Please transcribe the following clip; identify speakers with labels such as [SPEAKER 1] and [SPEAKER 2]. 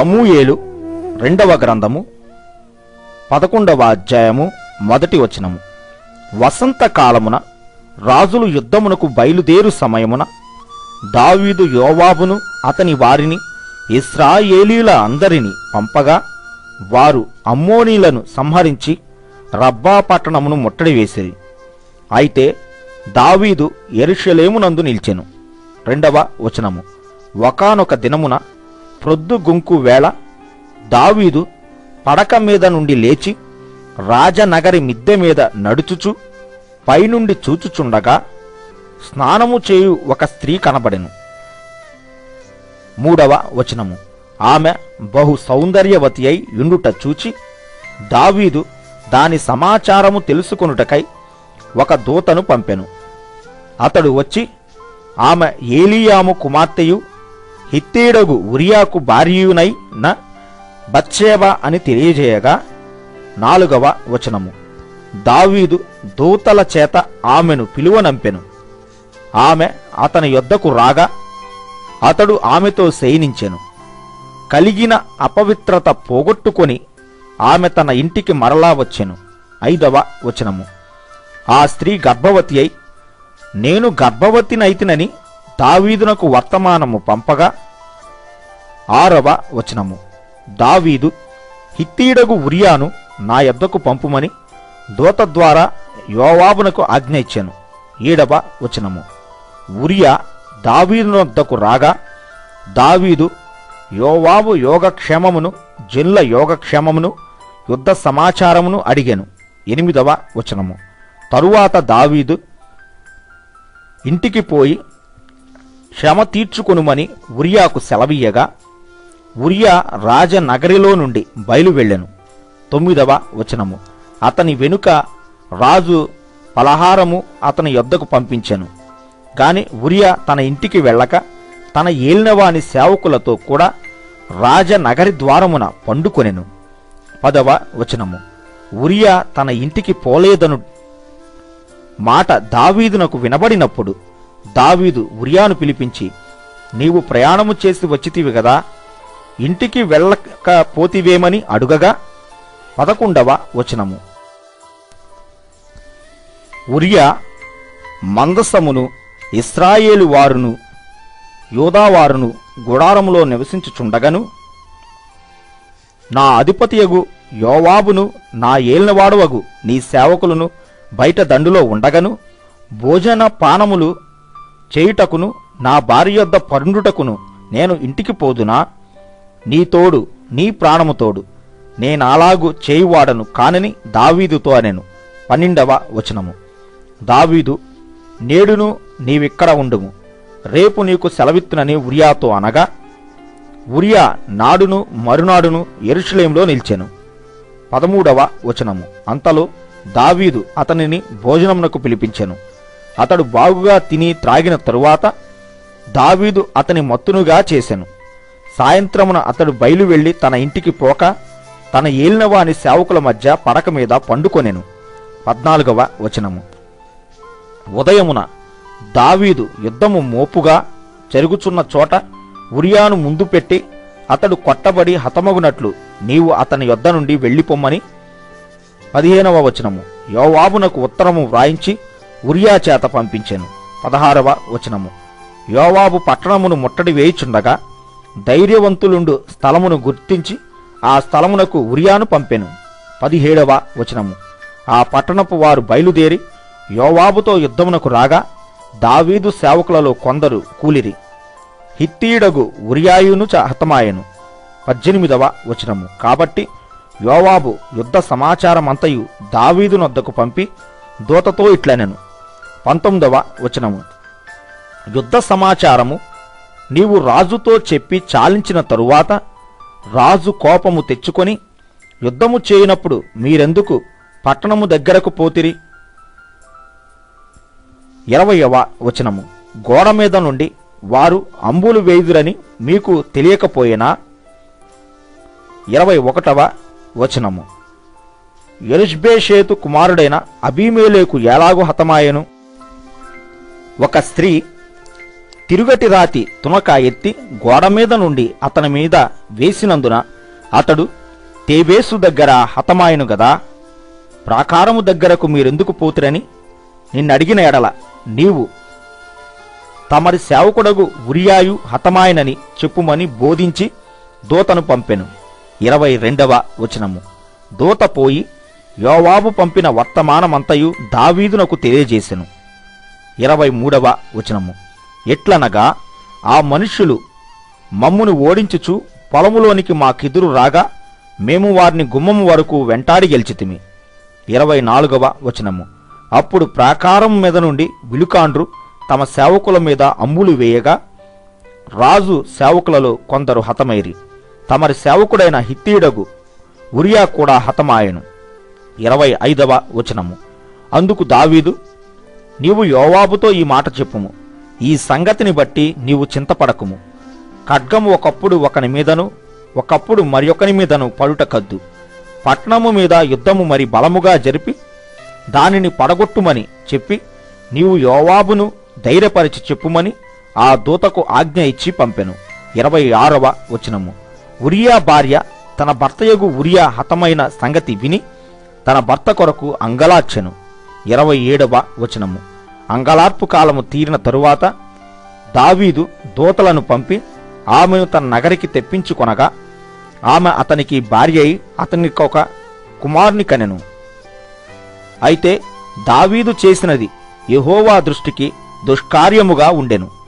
[SPEAKER 1] సమూయేలు రెండవ గ్రంథము పదకొండవ అధ్యాయము మొదటి వచనము వసంతకాలమున రాజులు యుద్ధమునకు బయలుదేరు సమయమున దావీదు యోవాబును అతని వారిని ఇస్రాయేలీల అందరిని పంపగా వారు అమ్మోనీలను సంహరించి రబ్బా పట్టణమును ముట్టడి వేసిరి అయితే దావీదు ఎరుషలేమునందు నిలిచెను రెండవ వచనము ఒకానొక దినమున ప్రొద్దు గుంకు వేళ దావీదు పడక మీద నుండి లేచి రాజనగరి మిద్దె మీద నడుచుచు పైనుండి చూచుచుండగా స్నానము చేయు ఒక స్త్రీ కనబడెను మూడవ వచనము ఆమె బహు సౌందర్యవతి అయి యుండుట చూచి దావీదు దాని సమాచారము తెలుసుకొనుటకై ఒక దూతను పంపెను అతడు వచ్చి ఆమె ఏలియాము కుమార్తెయు హిత్తేడగు ఉరియాకు భార్యయునైన బత్షేబ అని తెలియజేయగా నాలుగవ వచనము దావీదు దూతల చేత ఆమెను పిలువనంపెను ఆమె అతని యొద్దకు రాగా అతడు ఆమెతో శయనించెను కలిగిన అపవిత్రత పోగొట్టుకొని ఆమె తన ఇంటికి మరలా వచ్చెను ఐదవ వచనము ఆ స్త్రీ గర్భవతి అయి నేను గర్భవతినైతినని దావీదునకు వర్తమానము పంపగా ఆరవ వచనము దావీదు హిత్తీడగు ఉరియాను నా యొద్దకు పంపుమని దూత ద్వారా యోవాబునకు ఆజ్ఞ ఇచ్చాను ఏడవ వచనము ఉరియా దావీదునొద్దకు రాగా దావీదు యోవాబు యోగక్షేమమును జిన్ల యోగక్షేమమును యుద్ధ సమాచారమును అడిగాను ఎనిమిదవ వచనము తరువాత దావీదు ఇంటికి పోయి శ్రమ తీర్చుకొనుమని ఉరియాకు సెలవీయగా ఉరియా రాజనగరిలో నుండి బయలువెళ్ళెను తొమ్మిదవ వచనము అతని వెనుక రాజు పలహారము అతని యొద్దకు పంపించెను గాని ఉరియా తన ఇంటికి వెళ్ళక తన ఏలినవాని సేవకులతో కూడా రాజనగరి ద్వారమున పండుకొనెను పదవ వచనము ఉరియా తన ఇంటికి పోలేదను మాట దావీదునకు వినబడినప్పుడు దావీదు ఉరియాను పిలిపించి నీవు ప్రయాణము చేసి వచ్చితివి గదా ఇంటికి వెళ్ళకపోతివేమని అడుగగా పదకొండవ వచనము ఉరియా మందసమును ఇస్రాయేలు వారును యోదావారును గుడారములో నివసించుచుండగను నా అధిపతియగు యోవాబును నా ఏలినవాడవగు నీ సేవకులను బయట దండులో ఉండగను భోజన పానములు చేయుటకును నా భార్య యొద్ద పరుండుటకును నేను ఇంటికి పోదునా నీ తోడు నీ ప్రాణము తోడు నేనాలాగు చేయువాడను కానని దావీదుతో అనెను పన్నెండవ వచనము దావీదు నేడును నీవిక్కడ ఉండుము రేపు నీకు సెలవిత్తునని ఉరియాతో అనగా ఉరియా నాడును మరునాడును ఎరుషలేంలో నిలిచెను పదమూడవ వచనము అంతలో దావీదు అతనిని భోజనమునకు పిలిపించెను అతడు బాగుగా తిని త్రాగిన తరువాత దావీదు అతని మత్తునుగా చేసెను సాయంత్రమున అతడు బయలు వెళ్లి తన ఇంటికి పోక తన ఏలినవాని సేవకుల మధ్య పడక మీద పండుకొనెను పద్నాలుగవ వచనము ఉదయమున దావీదు యుద్ధము మోపుగా జరుగుచున్న చోట ఉరియాను ముందు పెట్టి అతడు కొట్టబడి హతమగునట్లు నీవు అతని యొద్ద నుండి వెళ్ళిపోమ్మని పదిహేనవ వచనము యోవాబునకు ఉత్తరము వ్రాయించి ఉరియా చేత పంపించెను పదహారవ వచనము యోవాబు పట్టణమును ముట్టడి వేయుచుండగా ధైర్యవంతులుండు స్థలమును గుర్తించి ఆ స్థలమునకు ఉరియాను పంపెను పదిహేడవ వచనము ఆ పట్టణపు వారు బయలుదేరి యోవాబుతో యుద్ధమునకు రాగా దావీదు సేవకులలో కొందరు కూలిరి హిత్తీడగు ఉరియాయును చ హతమాయెను పద్దెనిమిదవ వచనము కాబట్టి యోవాబు యుద్ధ సమాచారమంతయు దావీదునొద్దకు పంపి దూతతో ఇట్లనెను పంతొమ్మిదవ వచనము యుద్ధ సమాచారము నీవు రాజుతో చెప్పి చాలించిన తరువాత రాజు కోపము తెచ్చుకొని యుద్ధము చేయనప్పుడు మీరెందుకు పట్టణము దగ్గరకు పోతిరి ఇరవయవ వచనము గోడ మీద నుండి వారు అంబులు వేయుదురని మీకు తెలియకపోయినా ఇరవై ఒకటవ వచనము ఎరుష్బేషేతు కుమారుడైన అబీమేలేకు ఎలాగూ హతమాయెను ఒక స్త్రీ తిరుగటి రాతి తునక ఎత్తి గోడ మీద నుండి అతని మీద వేసినందున అతడు తేబేసు దగ్గర హతమాయను గదా ప్రాకారము దగ్గరకు మీరెందుకు పోతురని నిన్నడిగిన ఎడల నీవు తమరి సేవకుడగు ఉరియాయు హతమాయనని చెప్పుమని బోధించి దూతను పంపెను ఇరవై రెండవ వచనము దూత పోయి యోవాబు పంపిన వర్తమానమంతయు దావీదునకు తెలియజేసెను ఇరవై మూడవ వచనము ఎట్లనగా ఆ మనుష్యులు మమ్మును ఓడించుచు పొలములోనికి మాకెదురు రాగా మేము వారిని గుమ్మము వరకు వెంటాడి గెలిచితిమి ఇరవై నాలుగవ వచనము అప్పుడు ప్రాకారం మీద నుండి విలుకాండ్రు తమ సేవకుల మీద అమ్ములు వేయగా రాజు సేవకులలో కొందరు హతమైరి తమరి సేవకుడైన హిత్తీయుడగు ఉరియా కూడా హతమాయెను ఇరవై ఐదవ వచనము అందుకు దావీదు నీవు యోవాబుతో ఈ మాట చెప్పుము ఈ సంగతిని బట్టి నీవు చింతపడకుము ఖడ్గము ఒకప్పుడు ఒకని మీదను ఒకప్పుడు మరియొకని మీదను పడుట కద్దు పట్నము మీద యుద్ధము మరి బలముగా జరిపి దానిని పడగొట్టుమని చెప్పి నీవు యోవాబును ధైర్యపరిచి చెప్పుమని ఆ దూతకు ఆజ్ఞ ఇచ్చి పంపెను ఇరవై ఆరవ వచనము ఉరియా భార్య తన భర్తయగు ఉరియా హతమైన సంగతి విని తన భర్త కొరకు అంగలార్చెను ఇరవై ఏడవ వచనము అంగలార్పు కాలము తీరిన తరువాత దావీదు దూతలను పంపి ఆమెను తన నగరికి తెప్పించుకొనగా ఆమె అతనికి భార్య అయి అతనికొక కుమారుని కనెను అయితే దావీదు చేసినది యెహోవా దృష్టికి దుష్కార్యముగా ఉండెను